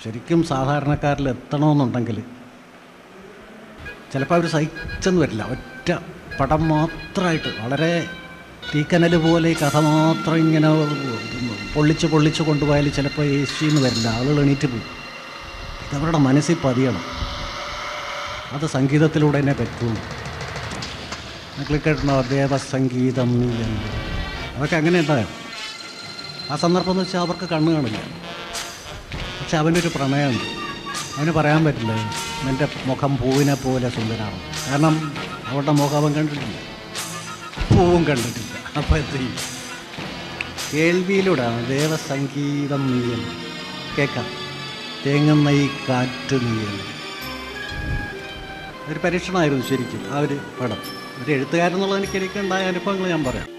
ശരിക്കും സാധാരണക്കാരിൽ എത്തണമെന്നുണ്ടെങ്കിൽ ചിലപ്പോൾ അവർ സഹിച്ചെന്ന് വരില്ല ഒറ്റ പടം മാത്രമായിട്ട് വളരെ തീക്കനൽ പോലെ ഈ കഥ മാത്രം ഇങ്ങനെ പൊള്ളിച്ച് പൊള്ളിച്ച് കൊണ്ടുപോയാൽ ചിലപ്പോൾ ഏശിന്ന് വരില്ല ആളുകൾ എണീറ്റ് പോകും ഇതവരുടെ മനസ്സിൽ പതിയണം അത് സംഗീതത്തിലൂടെ തന്നെ പറ്റുള്ളൂ നിങ്ങൾ കേട്ടോ ദേവസംഗീതം നീ എന്ന്. അതൊക്കെ അങ്ങനെ ഉണ്ടാകും ആ സന്ദർഭം എന്ന് വെച്ചാൽ അവർക്ക് കണ്ണ് കാണില്ല പക്ഷെ അവനൊരു പ്രണയമുണ്ട് അവന് പറയാൻ പറ്റില്ല എൻ്റെ മുഖം പൂവിനെ പോലെ സുന്ദരമാണ് കാരണം അവളുടെ മുഖം അവൻ കണ്ടിട്ടില്ല പൂവും കണ്ടിട്ടില്ല അപ്പോൾ എന്ത് ചെയ്യും കേൾവിയിലൂടെയാണ് ദേവസംഗീതം നീയൽ കേൾക്കാം തേങ്ങുന്ന ഈ കാറ്റ് നീയൽ ഒരു പരീക്ഷണമായിരുന്നു ശരിക്കും ആ ഒരു പടം ഒരു എഴുത്തുകാരെന്നുള്ള എനിക്ക് എനിക്കുണ്ടായ അനുഭവങ്ങൾ ഞാൻ പറയാം